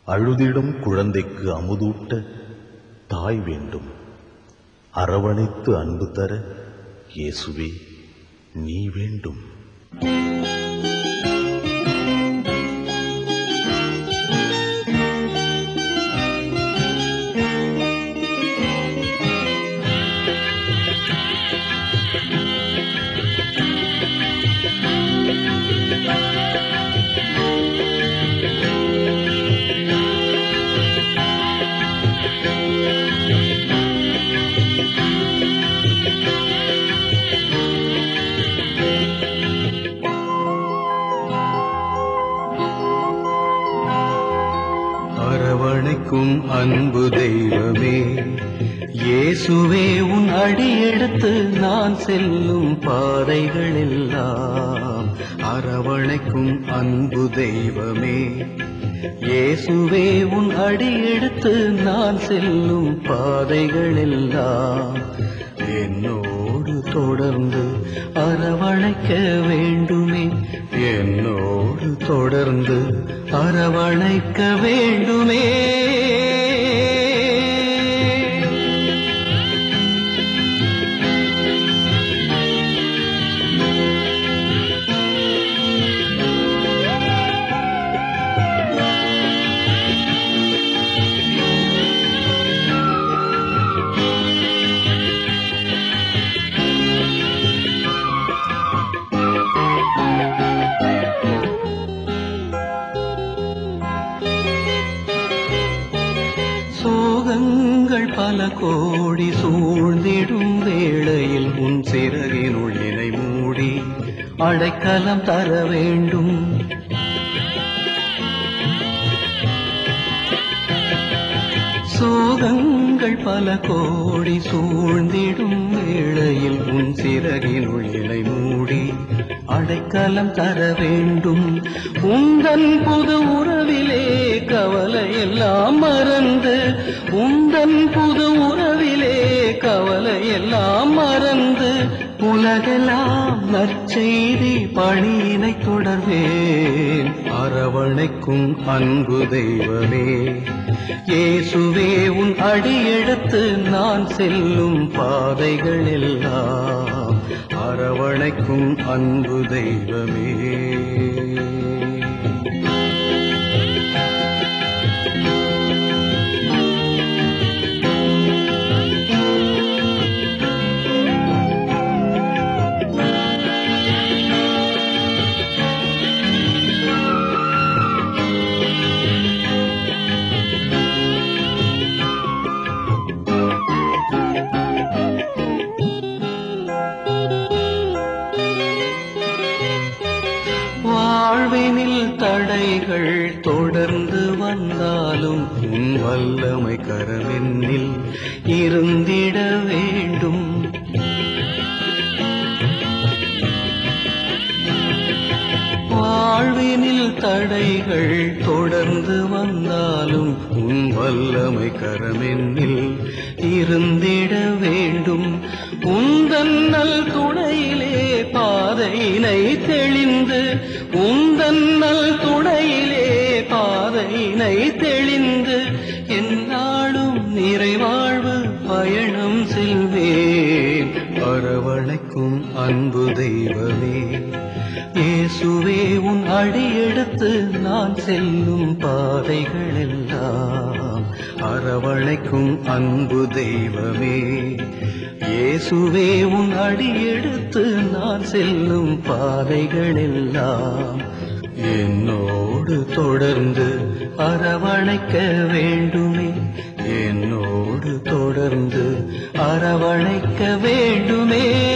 அழுதிடும் குழந்தைக்கு அமுதூட்ட தாய் வேண்டும் அரவணைத்து அன்பு தர இயேசுவே நீ வேண்டும் அரவணைக்கும் அன்பு தெய்வமே இயேசுவே உன் அடியெடுத்து நான் செல்லும் பாதைகள் எல்லாம் அரவணைக்கும் அன்பு தெய்வமே இயேசுவே உன் அடியெடுத்து நான் செல்லும் பாதைகள் எல்லாம் என்னோடு தொடர்ந்து அரவணைக்க வேண்டுமே என்னோடு தொடர்ந்து அரவணைக்க வேண்டுமே சோகங்கள் பல கோடி சூழ்ந்திடும் வேளையில் உன் சிறகினுள் இணை மூடி அடைக்கலம் தர வேண்டும் சோகங்கள் பல கோடி சூழ்ந்திடும் வேளையில் உன் சிறகினுள் இலை மூடி அடைக்கலம் தர வேண்டும் உந்தன் புது உறவிலே கவலை எல்லாம் மறந்து உந்தன் புது உறவிலே கவலை எல்லாம் மறந்து உலகெல்லாம் நற்செய்தி பணியினை தொடர்வேன் அரவணைக்கும் அன்பு தெய்வமே இயேசுவே உன் அடியெடுத்து நான் செல்லும் பாதைகள் எல்லாம் அரவணைக்கும் அன்பு தெய்வமே வாழ்வினில் தடைகள் தொடர்ந்து வந்தாலும் உன் வல்லமை கரமென்னில் இருந்திட வேண்டும் வாழ்வினில் தடைகள் தொடர்ந்து வந்தாலும் உன் வல்லமை கரமென்னில் இருந்திட வேண்டும் உந்தன் நல் துணையிலே பாதையினை தெளிந்து உந்தன் நல் துணையிலே பாதையினை தெளிந்து என்னாலும் நிறைவாழ்வு பயணம் செல்வேன் அரவணைக்கும் அன்பு தெய்வமே இயேசுவே உன் அடியெடுத்து நான் செல்லும் பாதைகள் எல்லாம் அரவணைக்கும் அன்பு தெய்வமே இயேசுவே உன் அடியெடுத்து நான் செல்லும் பாதைகள் எல்லாம் என்னோடு தொடர்ந்து அரவணைக்க வேண்டுமே என்னோடு தொடர்ந்து அரவணைக்க வேண்டுமே